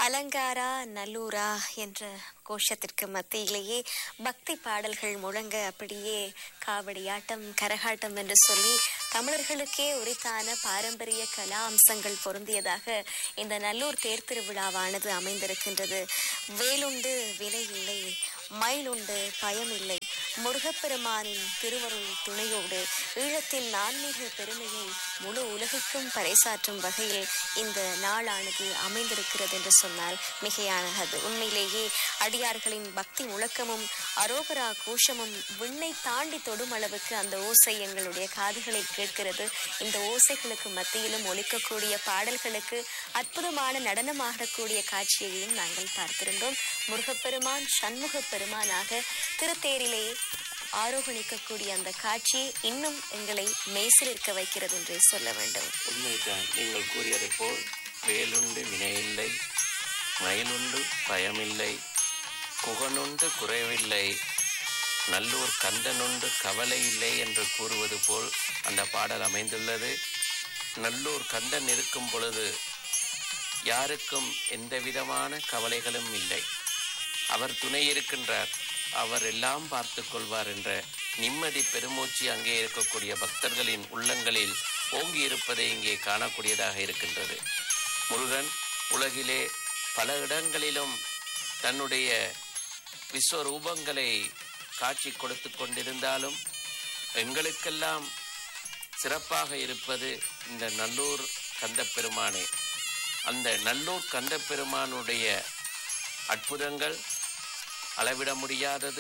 அலங்காரா நல்லூரா என்ற கோஷத்திற்கு மத்தியிலேயே பக்தி பாடல்கள் முழங்க அப்படியே காவடியாட்டம் கரகாட்டம் என்று சொல்லி தமிழர்களுக்கே உரித்தான பாரம்பரிய கலா அம்சங்கள் பொருந்தியதாக இந்த நல்லூர் தேர் திருவிழாவானது அமைந்திருக்கின்றது வேலுண்டு வினை இல்லை மயிலுண்டு பயமில்லை முருகப்பெருமானின் திருவருள் துணையோடு ஈழத்தின் ஆன்மீக பெருமையை முழு உலகுக்கும் பறைசாற்றும் வகையில் இந்த நாளானது அமைந்திருக்கிறது என்று சொன்னால் மிகையானது உண்மையிலேயே அடியார்களின் பக்தி முழக்கமும் அரோகரா கோஷமும் விண்ணை தாண்டி தொடும் அளவுக்கு அந்த ஓசை எங்களுடைய காதுகளில் கேட்கிறது இந்த ஓசைகளுக்கு மத்தியிலும் ஒலிக்கக்கூடிய பாடல்களுக்கு அற்புதமான நடனமாகக்கூடிய காட்சியையும் நாங்கள் பார்த்திருந்தோம் முருகப்பெருமான் சண்முக பெருமானாக திருத்தேரிலே ஆரோகணிக்கக்கூடிய அந்த காட்சி இன்னும் எங்களை மெய்சிலிருக்க வைக்கிறது என்றே சொல்ல வேண்டும் உண்மைதான் நீங்கள் கூறியதைப் போல் வேலுண்டு வினையில்லை மயிலுண்டு பயமில்லை குகனுண்டு குறைவில்லை நல்லூர் கந்தனுண்டு கவலை இல்லை என்று கூறுவது போல் அந்த பாடல் அமைந்துள்ளது நல்லூர் கந்தன் இருக்கும் பொழுது யாருக்கும் எந்த விதமான கவலைகளும் இல்லை அவர் துணை இருக்கின்றார் அவர் எல்லாம் பார்த்து கொள்வார் என்ற நிம்மதி பெருமூச்சு அங்கே இருக்கக்கூடிய பக்தர்களின் உள்ளங்களில் ஓங்கி இருப்பதை இங்கே காணக்கூடியதாக இருக்கின்றது முருகன் உலகிலே பல இடங்களிலும் தன்னுடைய விஸ்வரூபங்களை காட்சி கொடுத்து கொண்டிருந்தாலும் எங்களுக்கெல்லாம் சிறப்பாக இருப்பது இந்த நல்லூர் கந்தப்பெருமானே அந்த நல்லூர் கந்தப்பெருமானுடைய அற்புதங்கள் அளவிட முடியாதது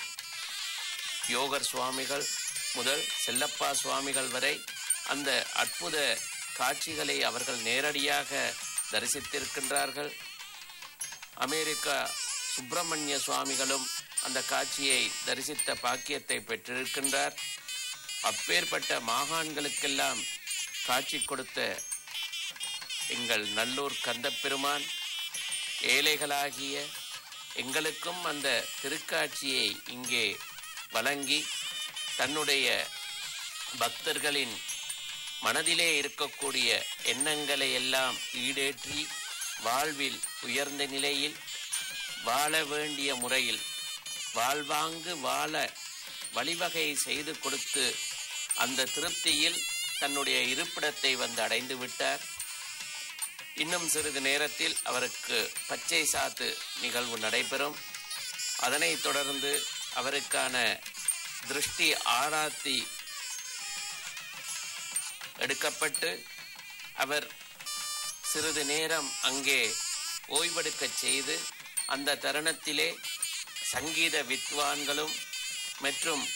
யோகர் சுவாமிகள் முதல் செல்லப்பா சுவாமிகள் வரை அந்த அற்புத காட்சிகளை அவர்கள் நேரடியாக தரிசித்திருக்கின்றார்கள் அமெரிக்கா சுப்பிரமணிய சுவாமிகளும் அந்த காட்சியை தரிசித்த பாக்கியத்தை பெற்றிருக்கின்றார் அப்பேற்பட்ட மாகாண்களுக்கெல்லாம் காட்சி கொடுத்த எங்கள் நல்லூர் கந்தப்பெருமான் ஏழைகளாகிய எங்களுக்கும் அந்த திருக்காட்சியை இங்கே வழங்கி தன்னுடைய பக்தர்களின் மனதிலே இருக்கக்கூடிய எண்ணங்களை எல்லாம் ஈடேற்றி வாழ்வில் உயர்ந்த நிலையில் வாழ வேண்டிய முறையில் வாழ்வாங்கு வாழ வழிவகை செய்து கொடுத்து அந்த திருப்தியில் தன்னுடைய இருப்பிடத்தை வந்து அடைந்து விட்டார் இன்னும் சிறிது நேரத்தில் அவருக்கு பச்சை சாத்து நிகழ்வு நடைபெறும் அதனைத் தொடர்ந்து அவருக்கான திருஷ்டி ஆராத்தி எடுக்கப்பட்டு அவர் சிறிது நேரம் அங்கே ஓய்வெடுக்கச் செய்து அந்த தருணத்திலே சங்கீத வித்வான்களும் மற்றும்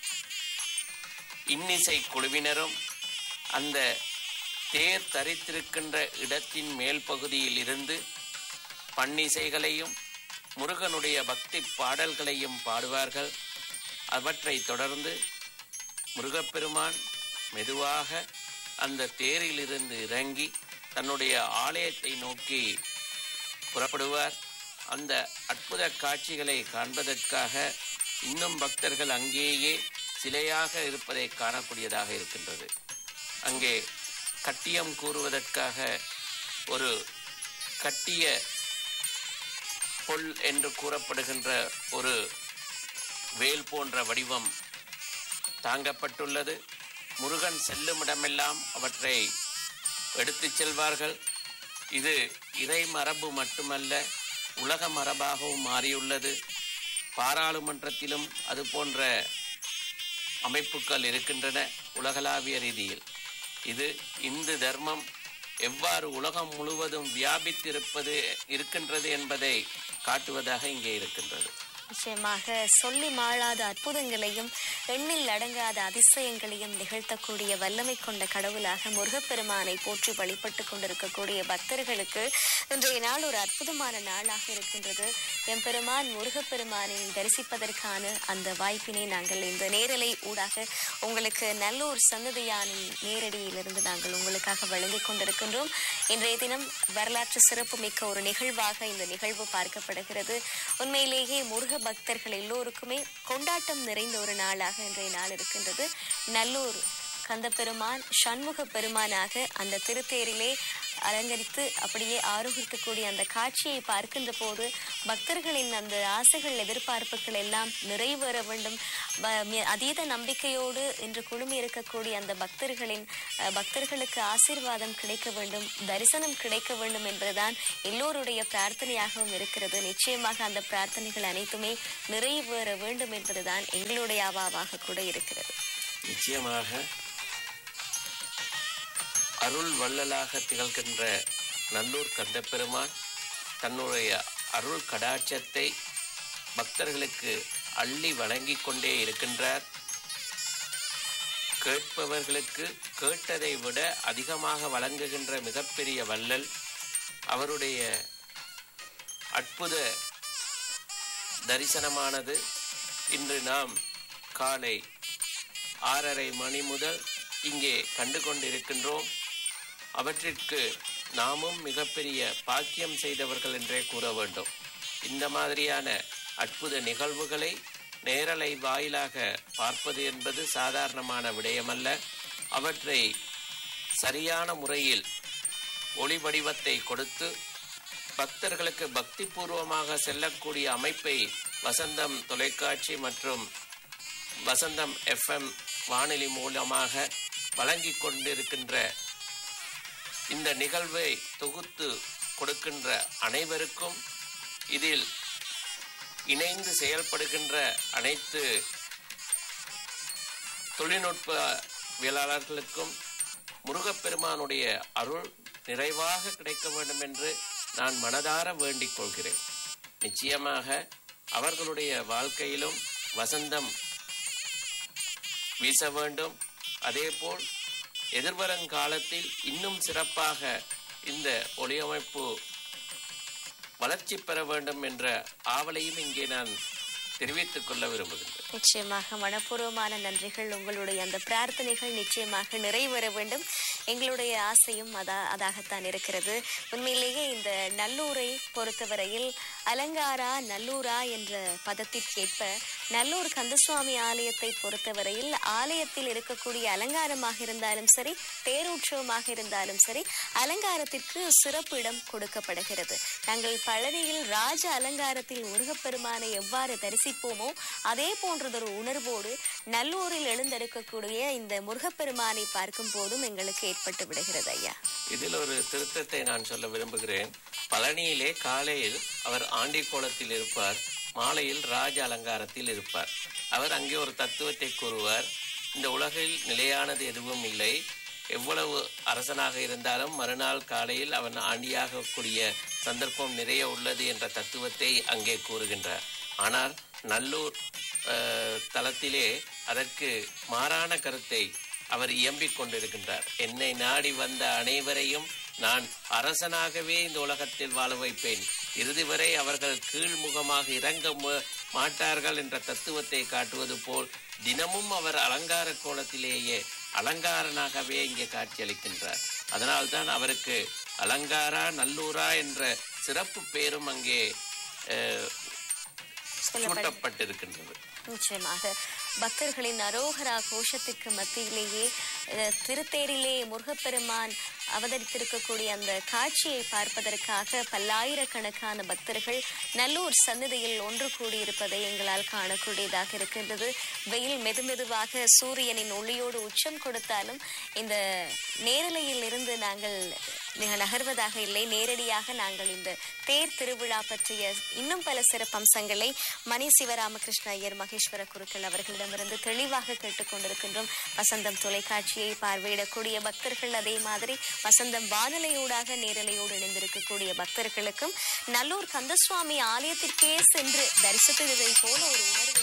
இன்னிசை குழுவினரும் அந்த தேர் தரித்திருக்கின்ற இடத்தின் மேல் பகுதியில் இருந்து பன்னிசைகளையும் முருகனுடைய பக்தி பாடல்களையும் பாடுவார்கள் அவற்றைத் தொடர்ந்து முருகப்பெருமான் மெதுவாக அந்த தேரிலிருந்து இறங்கி தன்னுடைய ஆலயத்தை நோக்கி புறப்படுவார் அந்த அற்புத காட்சிகளை காண்பதற்காக இன்னும் பக்தர்கள் அங்கேயே சிலையாக இருப்பதை காணக்கூடியதாக இருக்கின்றது அங்கே கட்டியம் கூறுவதற்காக ஒரு கட்டிய பொல் என்று கூறப்படுகின்ற ஒரு வேல் போன்ற வடிவம் தாங்கப்பட்டுள்ளது முருகன் செல்லும் இடமெல்லாம் அவற்றை எடுத்துச் செல்வார்கள் இது இறை மரபு மட்டுமல்ல உலக மரபாகவும் மாறியுள்ளது பாராளுமன்றத்திலும் அது போன்ற அமைப்புகள் இருக்கின்றன உலகளாவிய ரீதியில் இது இந்து தர்மம் எவ்வாறு உலகம் முழுவதும் வியாபித்திருப்பது இருக்கின்றது என்பதை காட்டுவதாக இங்கே இருக்கின்றது நிச்சயமாக சொல்லி மாளாத அற்புதங்களையும் எண்ணில் அடங்காத அதிசயங்களையும் நிகழ்த்தக்கூடிய வல்லமை கொண்ட கடவுளாக முருகப்பெருமானை போற்றி வழிபட்டு கொண்டிருக்கக்கூடிய பக்தர்களுக்கு இன்றைய நாள் ஒரு அற்புதமான நாளாக இருக்கின்றது எம்பெருமான் முருகப்பெருமானை தரிசிப்பதற்கான அந்த வாய்ப்பினை நாங்கள் இந்த நேரலை ஊடாக உங்களுக்கு நல்லூர் சன்னதியானின் நேரடியிலிருந்து நாங்கள் உங்களுக்காக வழங்கிக் கொண்டிருக்கின்றோம் இன்றைய தினம் வரலாற்று சிறப்பு மிக்க ஒரு நிகழ்வாக இந்த நிகழ்வு பார்க்கப்படுகிறது உண்மையிலேயே முருக பக்தர்கள் எல்லோருக்குமே கொண்டாட்டம் நிறைந்த ஒரு நாளாக இன்றைய நாள் இருக்கின்றது நல்லூர் கந்தப்பெருமான் சண்முக பெருமானாக அந்த திருத்தேரிலே அலங்கரித்து அப்படியே ஆரோகிக்கக்கூடிய அந்த காட்சியை பார்க்கின்ற போது பக்தர்களின் அந்த ஆசைகள் எதிர்பார்ப்புகள் எல்லாம் நிறைவேற வேண்டும் வ- மி- அதீத நம்பிக்கையோடு இன்று குழுமி இருக்கக்கூடிய அந்த பக்தர்களின் அஹ், பக்தர்களுக்கு ஆசீர்வாதம் கிடைக்க வேண்டும் தரிசனம் கிடைக்க வேண்டும் என்பதுதான் எல்லோருடைய பிரார்த்தனையாகவும் இருக்கிறது நிச்சயமாக அந்த பிரார்த்தனைகள் அனைத்துமே நிறைவேற வேண்டும் என்பதுதான் எங்களுடைய அவாவாக கூட இருக்கிறது நிச்சயமாக அருள் வள்ளலாக திகழ்கின்ற நல்லூர் கந்தப்பெருமான் தன்னுடைய அருள் கடாட்சத்தை பக்தர்களுக்கு அள்ளி வழங்கிக் கொண்டே இருக்கின்றார் கேட்பவர்களுக்கு கேட்டதை விட அதிகமாக வழங்குகின்ற மிகப்பெரிய வள்ளல் அவருடைய அற்புத தரிசனமானது இன்று நாம் காலை ஆறரை மணி முதல் இங்கே கண்டு கொண்டிருக்கின்றோம் அவற்றிற்கு நாமும் மிகப்பெரிய பாக்கியம் செய்தவர்கள் என்றே கூற வேண்டும் இந்த மாதிரியான அற்புத நிகழ்வுகளை நேரலை வாயிலாக பார்ப்பது என்பது சாதாரணமான விடயமல்ல அவற்றை சரியான முறையில் ஒளி வடிவத்தை கொடுத்து பக்தர்களுக்கு பக்தி பூர்வமாக செல்லக்கூடிய அமைப்பை வசந்தம் தொலைக்காட்சி மற்றும் வசந்தம் எஃப்எம் வானொலி மூலமாக வழங்கிக் கொண்டிருக்கின்ற இந்த நிகழ்வை தொகுத்து கொடுக்கின்ற அனைவருக்கும் இதில் இணைந்து செயல்படுகின்ற அனைத்து தொழில்நுட்பவியலாளர்களுக்கும் முருகப்பெருமானுடைய அருள் நிறைவாக கிடைக்க வேண்டும் என்று நான் மனதார வேண்டிக் கொள்கிறேன் நிச்சயமாக அவர்களுடைய வாழ்க்கையிலும் வசந்தம் வீச வேண்டும் அதேபோல் எதிர்வருங்காலத்தில் இன்னும் சிறப்பாக இந்த ஒளியமைப்பு வளர்ச்சி பெற வேண்டும் என்ற ஆவலையும் இங்கே நான் தெரிவித்துக் கொள்ள விரும்புகின்றேன் நிச்சயமாக மனப்பூர்வமான நன்றிகள் உங்களுடைய அந்த பிரார்த்தனைகள் நிச்சயமாக நிறைவேற வேண்டும் எங்களுடைய ஆசையும் அதா அதாகத்தான் இருக்கிறது உண்மையிலேயே இந்த நல்லூரை பொறுத்தவரையில் அலங்காரா நல்லூரா என்ற பதத்திற்கேற்ப நல்லூர் கந்தசுவாமி ஆலயத்தை பொறுத்தவரையில் ஆலயத்தில் இருக்கக்கூடிய அலங்காரமாக இருந்தாலும் சரி தேரோற்சவமாக இருந்தாலும் சரி அலங்காரத்திற்கு சிறப்பு இடம் கொடுக்கப்படுகிறது நாங்கள் பழனியில் ராஜ அலங்காரத்தில் முருகப்பெருமானை எவ்வாறு தரிசிப்போமோ அதே போன்றதொரு உணர்வோடு நல்லூரில் எழுந்தெடுக்கக்கூடிய இந்த முருகப்பெருமானை பார்க்கும் போதும் எங்களுக்கு ஏற்பட்டு விடுகிறது ஐயா இதில் ஒரு திருத்தத்தை நான் சொல்ல விரும்புகிறேன் பழனியிலே காலையில் அவர் ஆண்டி கோலத்தில் இருப்பார் மாலையில் ராஜ அலங்காரத்தில் இருப்பார் அவர் அங்கே ஒரு தத்துவத்தை கூறுவார் இந்த உலகில் நிலையானது எதுவும் இல்லை எவ்வளவு அரசனாக இருந்தாலும் மறுநாள் காலையில் அவன் ஆண்டியாகக்கூடிய சந்தர்ப்பம் நிறைய உள்ளது என்ற தத்துவத்தை அங்கே கூறுகின்றார் ஆனால் நல்லூர் அஹ், தளத்திலே அதற்கு மாறான கருத்தை அவர் இயம்பிக் கொண்டிருக்கின்றார் என்னை நாடி வந்த அனைவரையும் நான் அரசனாகவே இந்த உலகத்தில் வாழ வைப்பேன் இறுதி வரை அவர்கள் கீழ்முகமாக இறங்க மு- மாட்டார்கள் என்ற தத்துவத்தை காட்டுவது போல் தினமும் அவர் அலங்கார கோலத்திலேயே அலங்காரனாகவே இங்கே காட்சியளிக்கின்றார் அதனால்தான் அவருக்கு அலங்காரா நல்லூரா என்ற சிறப்பு பேரும் அங்கே அஹ், சொல்லப்படும் சூட்டப்பட்டிருக்கின்றது நிச்சயமாக பக்தர்களின் அரோகரா கோஷத்திற்கு மத்தியிலேயே அஹ், திருத்தேரிலே முருகப்பெருமான் அவதரித்திருக்கக்கூடிய அந்த காட்சியை பார்ப்பதற்காக பல்லாயிரக்கணக்கான பக்தர்கள் நல்லூர் சந்நிதியில் ஒன்று கூடியிருப்பதை எங்களால் காணக்கூடியதாக இருக்கின்றது வெயில் மெதுமெதுவாக சூரியனின் ஒளியோடு உச்சம் கொடுத்தாலும் இந்த நேரலையில் இருந்து நாங்கள் மிக நகர்வதாக இல்லை நேரடியாக நாங்கள் இந்த தேர் திருவிழா பற்றிய இன்னும் பல சிறப்பம்சங்களை மணி சிவராமகிருஷ்ண ஐயர் மகேஸ்வர குருக்கள் அவர்களிடமிருந்து தெளிவாக கேட்டுக்கொண்டிருக்கின்றோம் வசந்தம் தொலைக்காட்சியை பார்வையிடக்கூடிய பக்தர்கள் அதே மாதிரி வசந்தம் வானொலியூடாக நேரலையோடு இணைந்திருக்கக்கூடிய பக்தர்களுக்கும் நல்லூர் கந்தசுவாமி ஆலயத்திற்கே சென்று தரிசித்ததை போல ஒரு உணர்வு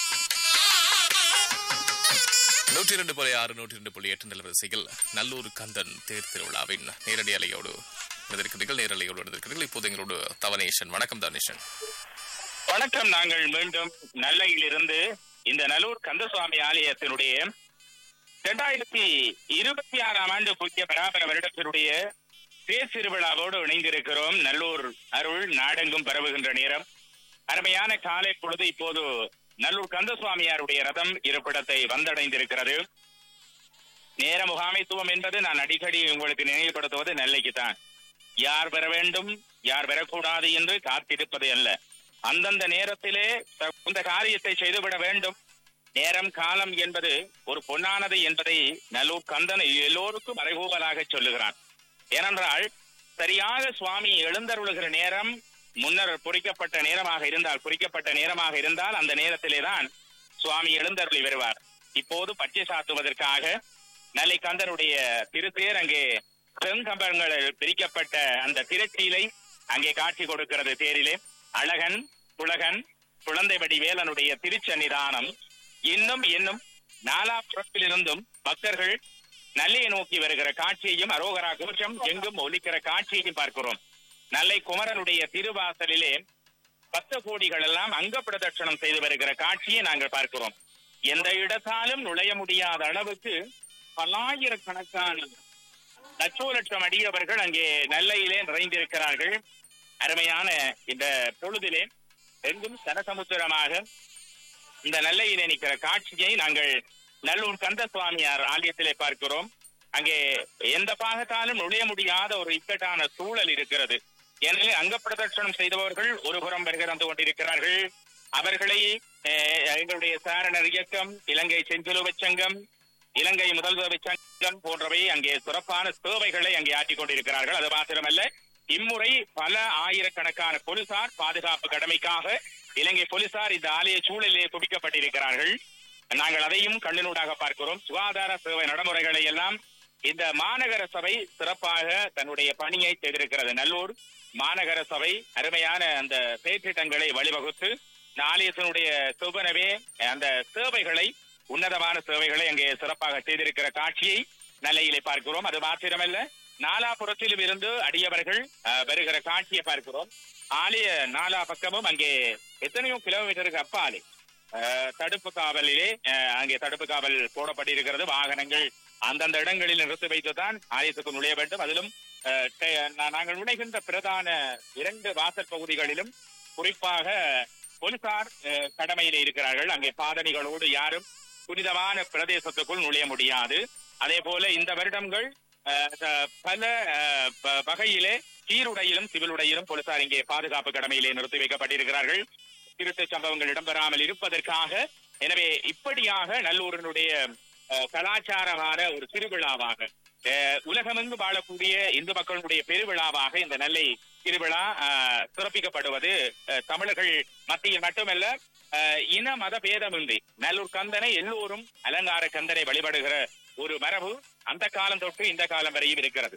நூற்றி இரண்டு புள்ளி ஆறு நூற்றி இரண்டு புள்ளி எட்டு நிலவரிசையில் நல்லூர் கந்தன் தேர் திருவிழாவின் நேரடி அலையோடு இணைந்திருக்கிறீர்கள் நேரலையோடு இணைந்திருக்கிறீர்கள் இப்போது எங்களோடு தவனேஷன் வணக்கம் தவனேஷன் வணக்கம் நாங்கள் மீண்டும் நல்லையிலிருந்து இந்த நல்லூர் கந்தசுவாமி ஆலயத்தினுடைய இரண்டாயிரத்தி இருபத்தி ஆறாம் ஆண்டு புதிய பராபர வருடத்தினுடைய தேர் திருவிழாவோடு இணைந்திருக்கிறோம் நல்லூர் அருள் நாடெங்கும் பரவுகின்ற நேரம் அருமையான காலை பொழுது இப்போது நல்லூர் கந்தசுவாமியாருடைய ரதம் இருப்பிடத்தை வந்தடைந்திருக்கிறது நேர முகாமைத்துவம் என்பது நான் அடிக்கடி உங்களுக்கு நினைவுபடுத்துவது நெல்லைக்கு தான் யார் பெற வேண்டும் யார் பெறக்கூடாது என்று காத்திருப்பது அல்ல அந்தந்த நேரத்திலே இந்த காரியத்தை செய்துவிட வேண்டும் நேரம் காலம் என்பது ஒரு பொன்னானது என்பதை நல்லூர் கந்தன் எல்லோருக்கும் அறைகூவலாக சொல்லுகிறான் ஏனென்றால் சரியாக சுவாமி எழுந்தருளுகிற நேரம் முன்னர் பொறிக்கப்பட்ட நேரமாக இருந்தால் குறிக்கப்பட்ட நேரமாக இருந்தால் அந்த நேரத்திலே தான் சுவாமி எழுந்தருளி வருவார் இப்போது பச்சை சாத்துவதற்காக நெல்லை கந்தனுடைய திருத்தேர் அங்கே செங்கம்பங்களில் பிரிக்கப்பட்ட அந்த திருச்சீலை அங்கே காட்சி கொடுக்கிறது தேரிலே அழகன் புலகன் குழந்தை வடிவேலனுடைய திருச்சன்னிதானம் இன்னும் இன்னும் நாலாபுறத்திலிருந்தும் பக்தர்கள் நல்லையை நோக்கி வருகிற காட்சியையும் அரோகரா கோஷம் எங்கும் ஒலிக்கிற காட்சியையும் பார்க்கிறோம் நல்லை குமரனுடைய திருவாசலிலே பக்த கோடிகள் எல்லாம் அங்க பிரதட்சணம் செய்து வருகிற காட்சியை நாங்கள் பார்க்கிறோம் எந்த இடத்தாலும் நுழைய முடியாத அளவுக்கு பல்லாயிரக்கணக்கான லட்சோ லட்சம் அடியவர்கள் அங்கே நெல்லையிலே நிறைந்திருக்கிறார்கள் அருமையான இந்த பொழுதிலே எங்கும் சனசமுத்திரமாக இந்த நெல்லையிலே நிற்கிற காட்சியை நாங்கள் நல்லூர் கந்த சுவாமியார் ஆலயத்திலே பார்க்கிறோம் அங்கே எந்த பாகத்தாலும் நுழைய முடியாத ஒரு இக்கட்டான சூழல் இருக்கிறது எனவே அங்க பிரதட்சணம் செய்தவர்கள் ஒரு புறம் வருகிறது கொண்டிருக்கிறார்கள் அவர்களை அஹ், எங்களுடைய சாரணர் இயக்கம் இலங்கை செஞ்சிலுவைச் சங்கம் இலங்கை முதல்வர் சங்கம் போன்றவை அங்கே சிறப்பான சேவைகளை அங்கே ஆற்றிக் கொண்டிருக்கிறார்கள் அது மாத்திரமல்ல இம்முறை பல ஆயிரக்கணக்கான போலீசார் பாதுகாப்பு கடமைக்காக இலங்கை போலீசார் இந்த ஆலய சூழலிலே குவிக்கப்பட்டிருக்கிறார்கள் நாங்கள் அதையும் கண்ணினூடாக பார்க்கிறோம் சுகாதார சேவை நடைமுறைகளை எல்லாம் இந்த மாநகர சபை சிறப்பாக தன்னுடைய பணியை செய்திருக்கிறது நல்லூர் மாநகர சபை அருமையான அந்த செயற்திட்டங்களை வழிவகுத்து இந்த ஆலயத்தினுடைய சுபனவே அந்த சேவைகளை உன்னதமான சேவைகளை அங்கே சிறப்பாக செய்திருக்கிற காட்சியை நல்லையிலே பார்க்கிறோம் அது மாத்திரமல்ல நாலாபுறத்திலும் இருந்து அடியவர்கள் அஹ், வருகிற காட்சியை பார்க்கிறோம் ஆலய நாலா பக்கமும் அங்கே எத்தனையோ கிலோமீட்டருக்கு அப்பாலே அஹ், தடுப்பு காவலிலே அஹ், அங்கே தடுப்பு காவல் போடப்பட்டிருக்கிறது வாகனங்கள் அந்தந்த இடங்களில் நிறுத்தி வைத்துதான் ஆலயத்துக்கு நுழைய வேண்டும் அதிலும் அஹ், டே- நா- நாங்கள் நுழைகின்ற பிரதான இரண்டு வாசல் பகுதிகளிலும் குறிப்பாக போலீசார் அஹ், கடமையிலே இருக்கிறார்கள் அங்கே பாதணிகளோடு யாரும் புனிதமான பிரதேசத்துக்குள் நுழைய முடியாது அதே போல இந்த வருடங்கள் அஹ், த- பல அஹ், ப- வகையிலே சீருடையிலும் சிவிலுடையிலும் போலீசார் இங்கே பாதுகாப்பு கடமையிலே நிறுத்தி வைக்கப்பட்டிருக்கிறார்கள் திருட்டு சம்பவங்கள் இடம்பெறாமல் இருப்பதற்காக எனவே இப்படியாக நல்லூரினுடைய அஹ், கலாச்சாரமான ஒரு திருவிழாவாக அஹ், உலகமெங்கு வாழக்கூடிய இந்து மக்களுடைய பெருவிழாவாக இந்த நெல்லை திருவிழா அஹ், சிறப்பிக்கப்படுவது அஹ், தமிழர்கள் மத்தியில் மட்டுமல்ல அஹ், இன மத பேதமின்றி நல்லூர் கந்தனை எல்லோரும் அலங்கார கந்தனை வழிபடுகிற ஒரு மரபு அந்த காலம் தொட்டு இந்த காலம் வரையும் இருக்கிறது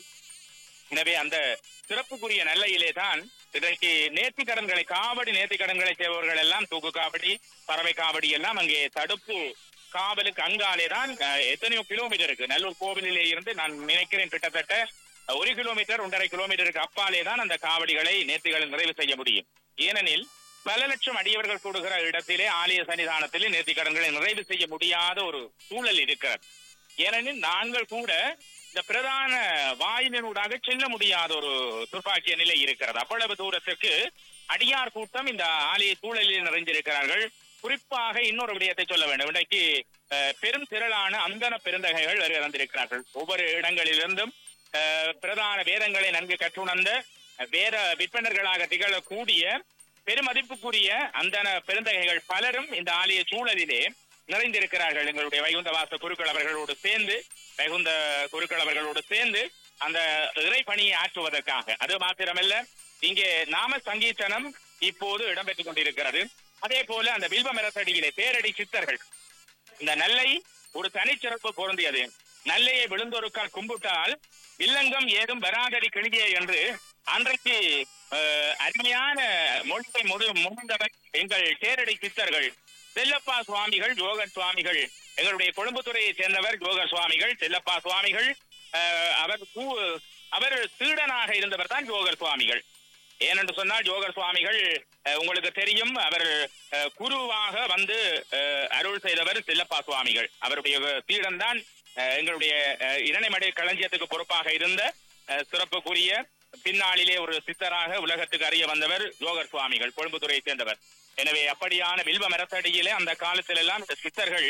எனவே அந்த சிறப்புக்குரிய நெல்லையிலே தான் இன்றைக்கு நேர்த்தி கடன்களை காவடி நேர்த்தி கடன்களை செய்பவர்கள் எல்லாம் தூக்கு காவடி பறவை காவடி எல்லாம் அங்கே தடுப்பு காவலுக்கு அங்காலே தான் அஹ், எத்தனையோ கிலோமீட்டருக்கு நல்லூர் கோவிலிலே இருந்து நான் நினைக்கிறேன் கிட்டத்தட்ட அஹ், ஒரு கிலோமீட்டர் ஒன்றரை கிலோமீட்டருக்கு அப்பாலே தான் அந்த காவடிகளை நேர்த்திகளை நிறைவு செய்ய முடியும் ஏனெனில் பல லட்சம் அடியவர்கள் கூடுகிற இடத்திலே ஆலய சன்னிதானத்திலே நேர்த்தி கடன்களை நிறைவு செய்ய முடியாத ஒரு சூழல் இருக்கிறது ஏனெனில் நாங்கள் கூட இந்த பிரதான வாயினூடாக செல்ல முடியாத ஒரு துர்ப்பாக்கிய நிலை இருக்கிறது அவ்வளவு தூரத்துக்கு அடியார் கூட்டம் இந்த ஆலய சூழலில் நிறைந்திருக்கிறார்கள் குறிப்பாக இன்னொரு விடயத்தை சொல்ல வேண்டும் இன்றைக்கு அஹ், பெரும் திரளான அந்தன பெருந்தகைகள் வருகை வந்திருக்கிறார்கள் ஒவ்வொரு இடங்களிலிருந்தும் அஹ், பிரதான வேதங்களை நன்கு கற்றுணர்ந்த வேத விற்பனர்களாக திகழக்கூடிய பெருமதிப்புக்குரிய அந்தன பெருந்தகைகள் பலரும் இந்த ஆலய சூழலிலே நிறைந்திருக்கிறார்கள் எங்களுடைய வைகுந்த வாச குருக்கள் அவர்களோடு சேர்ந்து வைகுந்த குருக்கள் அவர்களோடு சேர்ந்து அந்த இறை பணியை ஆற்றுவதற்காக அது மாத்திரமல்ல இங்கே நாம சங்கீர்த்தனம் இப்போது இடம்பெற்றுக் கொண்டிருக்கிறது அதே போல அந்த வில்வ மரத்தடியிலே பேரடி சித்தர்கள் இந்த நெல்லை ஒரு தனிச்சிறப்பு பொருந்தியது நெல்லையை விழுந்தொருக்கால் கும்பிட்டால் வில்லங்கம் ஏதும் வராதடி கிழியே என்று அன்றைக்கு அஹ், அருமையான மொழியை முழு முழுந்தவர் எங்கள் தேரடி சித்தர்கள் செல்லப்பா சுவாமிகள் யோகர் சுவாமிகள் எங்களுடைய கொழும்புத்துறையை சேர்ந்தவர் யோகர் சுவாமிகள் செல்லப்பா சுவாமிகள் அஹ், அவர் கூ- அவர் சீடனாக இருந்தவர் தான் யோகர் சுவாமிகள் ஏனென்று சொன்னால் ஜோகர் சுவாமிகள் அஹ், உங்களுக்கு தெரியும் அவர் அஹ், குருவாக வந்து அஹ், அருள் செய்தவர் செல்லப்பா சுவாமிகள் அவருடைய சீடன் தான் எங்களுடைய அஹ், இரணைமடை களஞ்சியத்துக்கு பொறுப்பாக இருந்த அஹ், சிறப்புக்குரிய பின்னாளிலே ஒரு சித்தராக உலகத்துக்கு அறிய வந்தவர் யோகர் சுவாமிகள் கொழும்புத்துறையை சேர்ந்தவர் எனவே அப்படியான வில்வ மரத்தடியிலே அந்த காலத்திலெல்லாம் இந்த சித்தர்கள்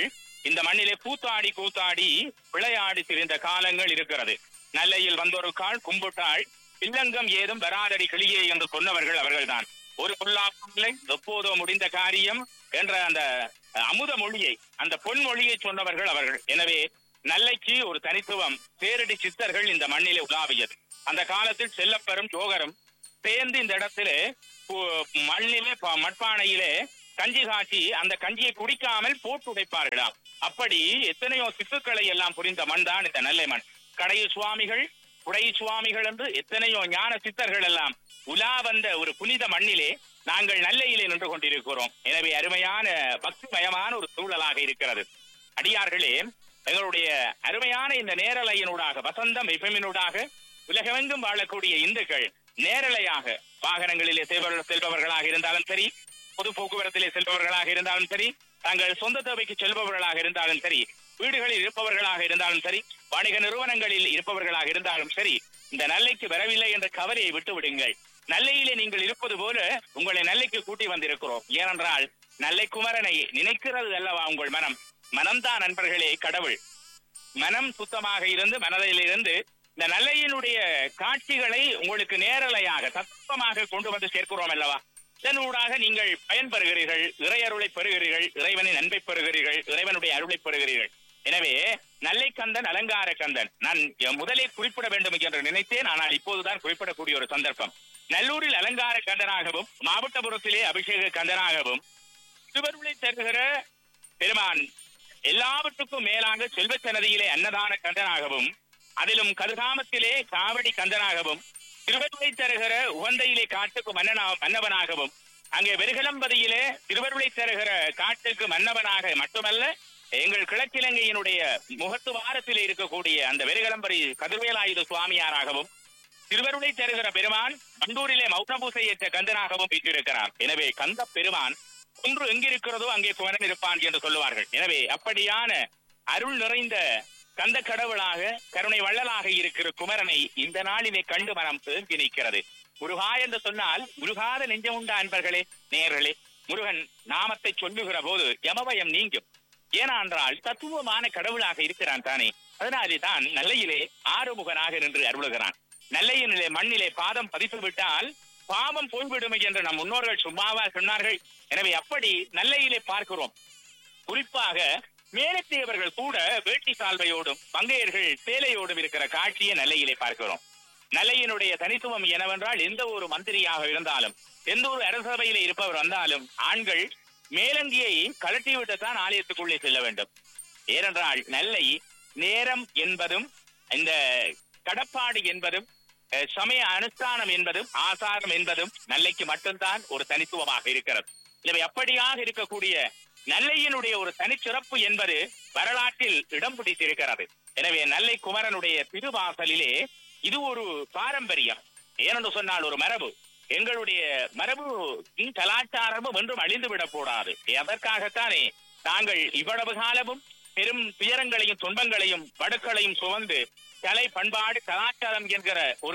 இந்த மண்ணிலே கூத்தாடி கூத்தாடி விளையாடி திரிந்த காலங்கள் இருக்கிறது நல்லையில் வந்தொரு கால் கும்பிட்டாள் இல்லங்கம் ஏதும் வராதடி கிளியே என்று சொன்னவர்கள் அவர்கள்தான் ஒரு பொல்லாப்பும் இல்லை எப்போதோ முடிந்த காரியம் என்ற அந்த அஹ், அமுத மொழியை அந்த பொன்மொழியை சொன்னவர்கள் அவர்கள் எனவே நல்லைக்கு ஒரு தனித்துவம் தேரடி சித்தர்கள் இந்த மண்ணிலே உலாவியது அந்த காலத்தில் செல்லப்பெரும் ஜோகரும் சேர்ந்து இந்த இடத்திலே பு- மண்ணிலே ப- மட்பானையிலே கஞ்சி காய்ச்சி அந்த கஞ்சியை குடிக்காமல் போட்டு உடைப்பார்களாம் அப்படி எத்தனையோ சித்துக்களை எல்லாம் புரிந்த மண் தான் இந்த நெல்லை மண் கடையில் சுவாமிகள் குடை சுவாமிகள் என்று எத்தனையோ ஞான சித்தர்கள் எல்லாம் உலா வந்த ஒரு புனித மண்ணிலே நாங்கள் நல்லையிலே நின்று கொண்டிருக்கிறோம் எனவே அருமையான பக்திமயமான ஒரு சூழலாக இருக்கிறது அடியார்களே எங்களுடைய அருமையான இந்த நேரலையினூடாக வசந்தம் எஃப்எம்மினூடாக உலகமெங்கும் வாழக்கூடிய இந்துக்கள் நேரலையாக வாகனங்களிலே செல்பவர்கள் செல்பவர்களாக இருந்தாலும் சரி பொது போக்குவரத்திலே செல்பவர்களாக இருந்தாலும் சரி தங்கள் சொந்த தேவைக்கு செல்பவர்களாக இருந்தாலும் சரி வீடுகளில் இருப்பவர்களாக இருந்தாலும் சரி வணிக நிறுவனங்களில் இருப்பவர்களாக இருந்தாலும் சரி இந்த நல்லைக்கு வரவில்லை என்ற கவலையை விட்டு விடுங்கள் நல்லையிலே நீங்கள் இருப்பது போல உங்களை நல்லைக்கு கூட்டி வந்திருக்கிறோம் ஏனென்றால் நல்லை குமரனை நினைக்கிறது அல்லவா உங்கள் மனம் மனம்தான் நண்பர்களே கடவுள் மனம் சுத்தமாக இருந்து மனதில் இருந்து இந்த நல்லையினுடைய காட்சிகளை உங்களுக்கு நேரலையாக தத்துவமாக கொண்டு வந்து சேர்க்கிறோம் அல்லவா இதனூடாக நீங்கள் பயன்பெறுகிறீர்கள் இறையருளை பெறுகிறீர்கள் இறைவனின் அன்பை பெறுகிறீர்கள் இறைவனுடைய அருளை பெறுகிறீர்கள் எனவே நல்லை கந்தன் அலங்கார கந்தன் நான் முதலில் குறிப்பிட வேண்டும் என்று நினைத்தேன் ஆனால் இப்போதுதான் குறிப்பிடக்கூடிய ஒரு சந்தர்ப்பம் நல்லூரில் அலங்கார கந்தனாகவும் மாவட்டபுரத்திலே அபிஷேக கந்தனாகவும் திருவருளை தருகிற பெருமான் எல்லாவற்றுக்கும் மேலாக செல்வச் சன்னதியிலே அன்னதான கந்தனாகவும் அதிலும் கருகாமத்திலே காவடி கந்தனாகவும் திருவருளை தருகிற உகந்தையிலே காட்டுக்கு மன்னனா மன்னவனாகவும் அங்கே வெறுகலம்பதியிலே திருவருளை தருகிற காட்டுக்கு மன்னவனாக மட்டுமல்ல எங்கள் கிழக்கிழங்கையினுடைய முகத்துவாரத்திலே இருக்கக்கூடிய அந்த வெறுகலம்பரி கதிர்வேலாயுத சுவாமியாராகவும் திருவருளை தருகிற பெருமான் கண்டூரிலே மௌன பூசை ஏற்ற கந்தனாகவும் வீற்றிருக்கிறார் எனவே கந்த பெருமான் ஒன்று எங்கிருக்கிறதோ அங்கே குமரன் இருப்பான் என்று சொல்லுவார்கள் எனவே அப்படியான அருள் நிறைந்த கந்த கடவுளாக கருணை வள்ளலாக இருக்கிற குமரனை இந்த நாளிலே கண்டு மனம் தேங்கி நிற்கிறது முருகா என்று சொன்னால் முருகாத நெஞ்சம் உண்டா அன்பர்களே நேயர்களே முருகன் நாமத்தை சொல்லுகிற போது யமபயம் நீங்கும் ஏனென்றால் தத்துவமான கடவுளாக இருக்கிறான் தானே அதனாலே தான் நல்லையிலே ஆறுமுகனாக நின்று அருளுகிறான் நல்லையினிலே மண்ணிலே பாதம் பதித்து விட்டால் பாவம் போய்விடும் என்று நம் முன்னோர்கள் சும்மாவா சொன்னார்கள் எனவே அப்படி நல்லையிலே பார்க்கிறோம் குறிப்பாக மேலத்தேவர்கள் கூட வேட்டி சால்வையோடும் மங்கையர்கள் சேலையோடும் இருக்கிற காட்சியை நல்லையிலே பார்க்கிறோம் நல்லையினுடைய தனித்துவம் என்னவென்றால் எந்த ஒரு மந்திரியாக இருந்தாலும் எந்த ஒரு அரசபையில இருப்பவர் வந்தாலும் ஆண்கள் மேலங்கியை கழட்டி விட்டுத்தான் ஆலயத்துக்குள்ளே செல்ல வேண்டும் ஏனென்றால் நல்லை நேரம் என்பதும் இந்த கடப்பாடு என்பதும் அஹ், சமய அனுஷ்டானம் என்பதும் ஆசாரம் என்பதும் நல்லைக்கு மட்டும்தான் ஒரு தனித்துவமாக இருக்கிறது எனவே அப்படியாக இருக்கக்கூடிய நல்லையினுடைய ஒரு தனிச்சிறப்பு என்பது வரலாற்றில் இடம் பிடித்திருக்கிறது எனவே நல்லை குமரனுடைய திருவாசலிலே இது ஒரு பாரம்பரியம் ஏனென்று சொன்னால் ஒரு மரபு எங்களுடைய மரபு கலாச்சாரமும் என்றும் அழிந்து விடக்கூடாது அதற்காகத்தானே நாங்கள் இவ்வளவு காலமும் பெரும் துயரங்களையும் துன்பங்களையும் வடுக்களையும் சுமந்து கலை பண்பாடு கலாச்சாரம் என்கிற ஒரு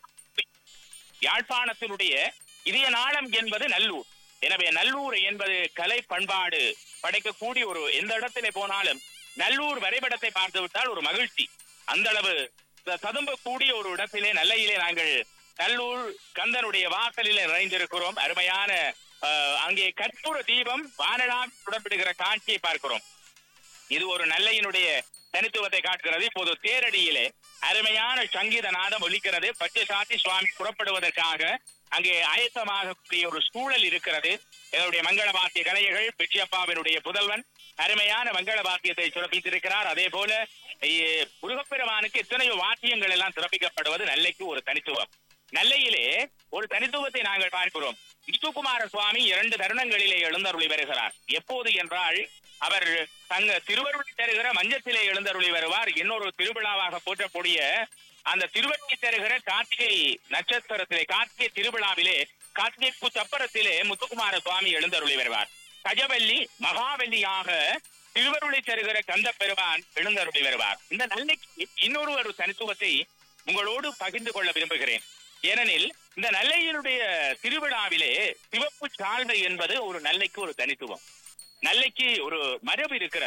யாழ்ப்பாணத்தினுடைய இதய நாளம் என்பது நல்லூர் எனவே நல்லூர் என்பது கலை பண்பாடு படைக்கக்கூடிய ஒரு எந்த இடத்திலே போனாலும் நல்லூர் வரைபடத்தை பார்த்து விட்டால் ஒரு மகிழ்ச்சி அந்த அளவு த- ததும்பக்கூடிய ஒரு இடத்திலே நல்லையிலே நாங்கள் நல்லூர் கந்தனுடைய வாசலிலே நிறைந்திருக்கிறோம் அருமையான அஹ், அங்கே கற்பூர தீபம் வானலாம் சுடப்படுகிற காட்சியை பார்க்கிறோம் இது ஒரு நல்லையினுடைய தனித்துவத்தை காட்டுகிறது இப்போது தேரடியிலே அருமையான சங்கீத நாதம் ஒலிக்கிறது பச்சை சாத்தி சுவாமி புறப்படுவதற்காக அங்கே ஆயத்தமாகக்கூடிய ஒரு சூழல் இருக்கிறது எங்களுடைய மங்கள வாத்திய கலைஞர்கள் பிச்சியப்பாவினுடைய புதல்வன் அருமையான மங்கள வாத்தியத்தை சிறப்பித்திருக்கிறார் அதே போல இ- முருகப்பெருமானுக்கு எத்தனையோ வாத்தியங்கள் எல்லாம் சிறப்பிக்கப்படுவது நல்லைக்கு ஒரு தனித்துவம் நல்லையிலே ஒரு தனித்துவத்தை நாங்கள் பார்க்கிறோம் விஷ்ணுகுமார சுவாமி இரண்டு தருணங்களிலே எழுந்தருளி வருகிறார் எப்போது என்றால் அவர் தங்க திருவருளை தருகிற மஞ்சத்திலே எழுந்தருளி வருவார் இன்னொரு திருவிழாவாக போற்றக்கூடிய அந்த திருவருளை தருகிற கார்த்திகை நட்சத்திரத்திலே கார்த்திகை திருவிழாவிலே கார்த்திகை புத்தப்பரத்திலே முத்துக்குமார சுவாமி எழுந்தருளி வருவார் கஜவல்லி மகாவல்லியாக திருவருளை தருகிற கந்த பெருமான் எழுந்தருளி வருவார் இந்த நல்லைக்கு இன்னொரு ஒரு தனித்துவத்தை உங்களோடு பகிர்ந்து கொள்ள விரும்புகிறேன் ஏனெனில் இந்த நல்லையினுடைய திருவிழாவிலே சிவப்பு சால்வை என்பது ஒரு நல்லைக்கு ஒரு தனித்துவம் நல்லைக்கு ஒரு மரபு இருக்கிறது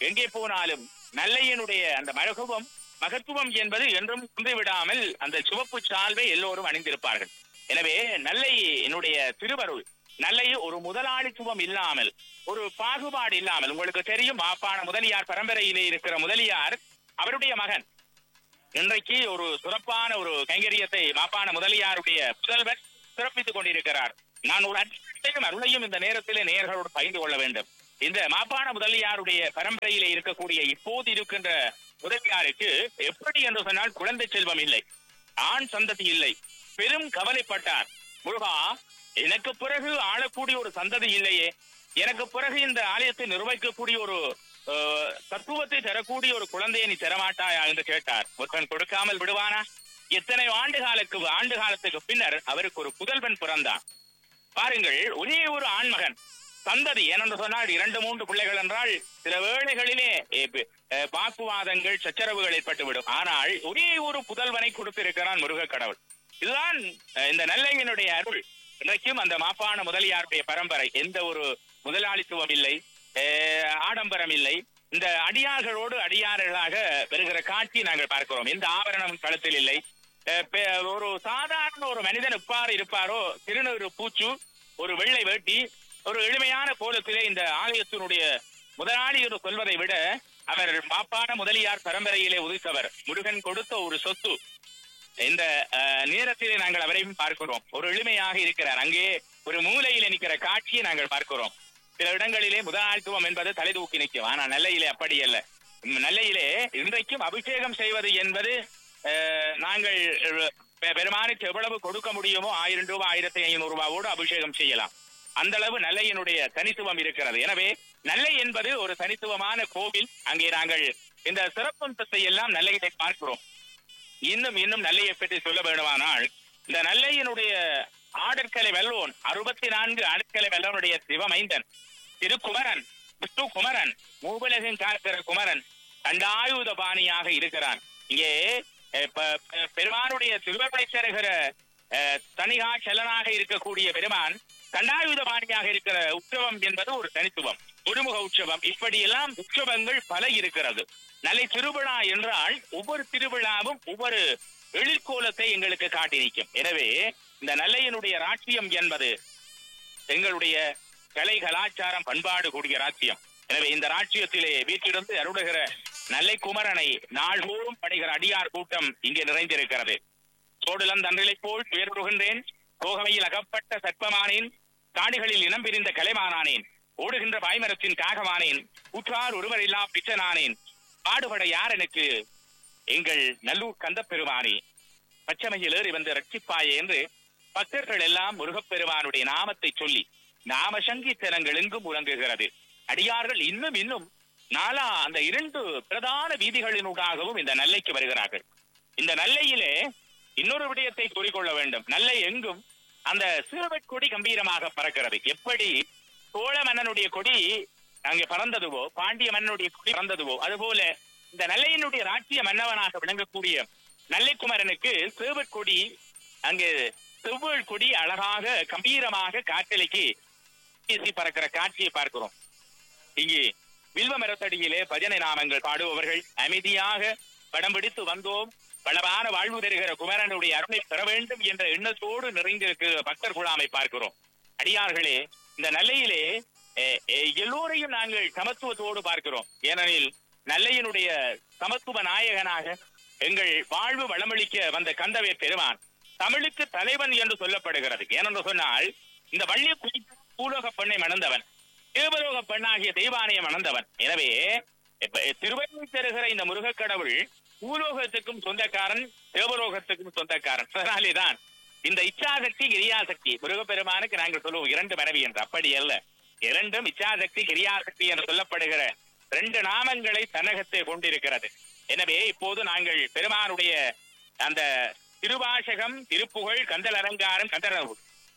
எங்கே போனாலும் நல்லையனுடைய அந்த மகத்துவம் மகத்துவம் என்பது என்றும் குன்றி விடாமல் அந்த சிவப்பு சால்வை எல்லோரும் அணிந்திருப்பார்கள் எனவே நல்லை என்னுடைய திருவருள் நல்லை ஒரு முதலாளித்துவம் இல்லாமல் ஒரு பாகுபாடு இல்லாமல் உங்களுக்கு தெரியும் மாப்பான முதலியார் பரம்பரையிலே இருக்கிற முதலியார் அவருடைய மகன் இன்றைக்கு ஒரு சிறப்பான ஒரு கைங்கரியத்தை மாப்பான முதலியாருடைய புதல்வர் சிறப்பித்துக் கொண்டிருக்கிறார் நான் ஒரு அன்பையும் அருளையும் இந்த நேரத்திலே நேயர்களோடு பகிர்ந்து கொள்ள வேண்டும் இந்த மாப்பான முதலியாருடைய பரம்பரையிலே இருக்கக்கூடிய இப்போது இருக்கின்ற முதலியாருக்கு எப்படி என்று சொன்னால் குழந்தை செல்வம் இல்லை ஆண் சந்ததி இல்லை பெரும் கவலைப்பட்டார் முருகா எனக்கு பிறகு ஆளக்கூடிய ஒரு சந்ததி இல்லையே எனக்கு பிறகு இந்த ஆலயத்தை நிர்வகிக்கக்கூடிய ஒரு அஹ், தத்துவத்தை தரக்கூடிய ஒரு குழந்தையை நீ தரமாட்டாயா என்று கேட்டார் ஒருவன் கொடுக்காமல் விடுவானா எத்தனை ஆண்டு காலக்கு ஆண்டு காலத்துக்கு பின்னர் அவருக்கு ஒரு புதல்வன் பிறந்தான் பாருங்கள் ஒரே ஒரு ஆண்மகன் சந்ததி ஏனென்று சொன்னால் இரண்டு மூன்று பிள்ளைகள் என்றால் சில வேளைகளிலே எ, ப- அ, வாக்குவாதங்கள் சச்சரவுகள் ஏற்பட்டுவிடும் ஆனால் ஒரே ஒரு புதல்வனை கொடுத்திருக்கிறான் முருகக் கடவுள் இதுதான் அ, இந்த நல்லையனுடைய அருள் இன்றைக்கும் அந்த மாப்பான முதலியாருடைய பரம்பரை எந்த ஒரு முதலாளித்துவம் இல்லை அ, ஆடம்பரம் இல்லை இந்த அடியார்களோடு அடியார்களாக வருகிற காட்சி நாங்கள் பார்க்கிறோம் எந்த ஆபரணம் களத்தில் இல்லை அஹ் பெ- ஒரு சாதாரண ஒரு மனிதன் எவ்வாறு இருப்பாரோ திருநூறு பூச்சு ஒரு வெள்ளை வேட்டி ஒரு எளிமையான கோலத்திலே இந்த ஆலயத்தினுடைய முதலாளி என்று சொல்வதை விட அவர் மாப்பான முதலியார் பரம்பரையிலே உதித்தவர் முருகன் கொடுத்த ஒரு சொத்து இந்த அஹ், நேரத்திலே நாங்கள் அவரையும் பார்க்கிறோம் ஒரு எளிமையாக இருக்கிறார் அங்கே ஒரு மூலையிலே நிற்கிற காட்சியை நாங்கள் பார்க்கிறோம் சில இடங்களிலே முதலாளித்துவம் என்பது தலை தூக்கி நிற்கும் ஆனா நெல்லையிலே அப்படி அல்ல உம், நெல்லையிலே இன்றைக்கும் அபிஷேகம் செய்வது என்பது அஹ், நாங்கள் அஹ், பெ- பெருமானுக்கு எவ்வளவு கொடுக்க முடியுமோ ஆயிரம் ரூபாய் ஆயிரத்தி ஐநூறு ரூபாவோடு அபிஷேகம் செய்யலாம் அந்த அளவு நெல்லையினுடைய தனித்துவம் இருக்கிறது எனவே நெல்லை என்பது ஒரு தனித்துவமான கோவில் அங்கே நாங்கள் இந்த சிறப்பம்சத்தை எல்லாம் நெல்லையிலே பார்க்கிறோம் இன்னும் இன்னும் நல்லையை பற்றி சொல்ல வேண்டுமானால் இந்த நல்லையினுடைய ஆடற்கலை வெல்லோன் அறுபத்தி நான்கு ஆடற்கலை வெல்லவனுடைய சிவமைந்தன் திருக்குமரன் விஷ்ணு குமரன் மூவுலகின் காக்கிற குமரன் தண்டாயுத பாணியாக இருக்கிறான் இங்கே அஹ், ப- ப- பெருமானுடைய திருவருளை தருகிற அஹ், தனிகா செலனாக இருக்கக்கூடிய பெருமான் தண்டாயுத பாணியாக இருக்கிற உற்சவம் என்பது ஒரு தனித்துவம் ஒருமுக உற்சவம் இப்படியெல்லாம் உற்சவங்கள் பல இருக்கிறது நல்லை திருவிழா என்றால் ஒவ்வொரு திருவிழாவும் ஒவ்வொரு எழிற்கோலத்தை எங்களுக்கு காட்டி நிற்கும் எனவே இந்த நல்லையனுடைய ராட்சியம் என்பது எங்களுடைய கலை கலாச்சாரம் பண்பாடு கூடிய ராட்சியம் எனவே இந்த ராட்சியத்திலே வீட்டிலிருந்து அருளுகிற நல்லை குமரனை நாள்தோறும் படைகிற அடியார் கூட்டம் இங்கே நிறைந்திருக்கிறது சோடுலன் தன்றிலை போல் துயர்வுகின்றேன் கோகமையில் அகப்பட்ட சர்ப்பமானேன் காடுகளில் இனம் பிரிந்த கலைமானானேன் ஓடுகின்ற பாய்மரத்தின் காகமானேன் உற்றார் ஒருவரில்லா பிச்சனானேன் பாடுபட யார் எனக்கு எங்கள் நல்லூர் கந்த பெருமானே பச்சமையில் ஏறி வந்து ரட்சிப்பாயே என்று பக்தர்கள் எல்லாம் முருகப்பெருமானுடைய நாமத்தை சொல்லி நாம சங்கீர்த்தனங்கள் எங்கும் முழங்குகிறது அடியார்கள் இன்னும் இன்னும் நாலா அந்த இரண்டு பிரதான வீதிகளினூடாகவும் இந்த நல்லைக்கு வருகிறார்கள் இந்த நல்லையிலே இன்னொரு விடயத்தை கூறிக்கொள்ள வேண்டும் நல்லை எங்கும் அந்த சிறுவட் கொடி கம்பீரமாக பறக்கிறது எப்படி சோழ மன்னனுடைய கொடி அங்கே பறந்ததுவோ பாண்டிய மன்னனுடைய கொடி பறந்ததுவோ அதுபோல இந்த நல்லையினுடைய ராஜ்ய மன்னவனாக விளங்கக்கூடிய நல்லைக்குமரனுக்கு சேவற் கொடி அங்கு செவ்வல் கொடி அழகாக கம்பீரமாக காற்றலைக்கு வீசி பறக்கிற காட்சியை பார்க்கிறோம் இங்கே வில்வ மரத்தடியிலே பஜனை நாமங்கள் பாடுபவர்கள் அமைதியாக படம் பிடித்து வந்தோம் வளமான வாழ்வு தருகிற குமரனுடைய அருளை பெற வேண்டும் என்ற எண்ணத்தோடு நிறைந்திருக்கிற பக்தர் குழாமை பார்க்கிறோம் அடியார்களே இந்த நல்லையிலே அஹ், அஹ், எல்லோரையும் நாங்கள் சமத்துவத்தோடு பார்க்கிறோம் ஏனெனில் நல்லையினுடைய சமத்துவ நாயகனாக எங்கள் வாழ்வு வளமளிக்க வந்த கந்தவே பெருமான் தமிழுக்கு தலைவன் என்று சொல்லப்படுகிறது ஏனென்று சொன்னால் இந்த வள்ளிய குறித்து பூலோக பெண்ணை மணந்தவன் தேவலோக பெண்ணாகிய தெய்வானையை மணந்தவன் எனவே இப்ப திருவள்ளி தருகிற இந்த முருகக் கடவுள் பூலோகத்துக்கும் சொந்தக்காரன் தேவலோகத்துக்கும் சொந்தக்காரன் அதனாலேதான் இந்த இச்சாசக்தி கிரியாசக்தி முருகப்பெருமானுக்கு நாங்கள் சொல்லுவோம் இரண்டு மனைவி என்று அப்படி அல்ல இரண்டும் இச்சாசக்தி கிரியாசக்தி என்று சொல்லப்படுகிற ரெண்டு நாமங்களை தன்னகத்தை கொண்டிருக்கிறது எனவே இப்போது நாங்கள் பெருமானுடைய அந்த திருவாசகம் திருப்புகழ் கந்தல் அலங்காரம் கந்தரவு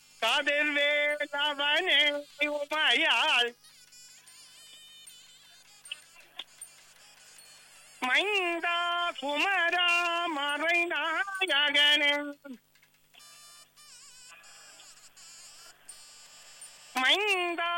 கதிர்வேலவனே உமையாள் மைந்தா குமரா மறைநாயகனே மைந்தா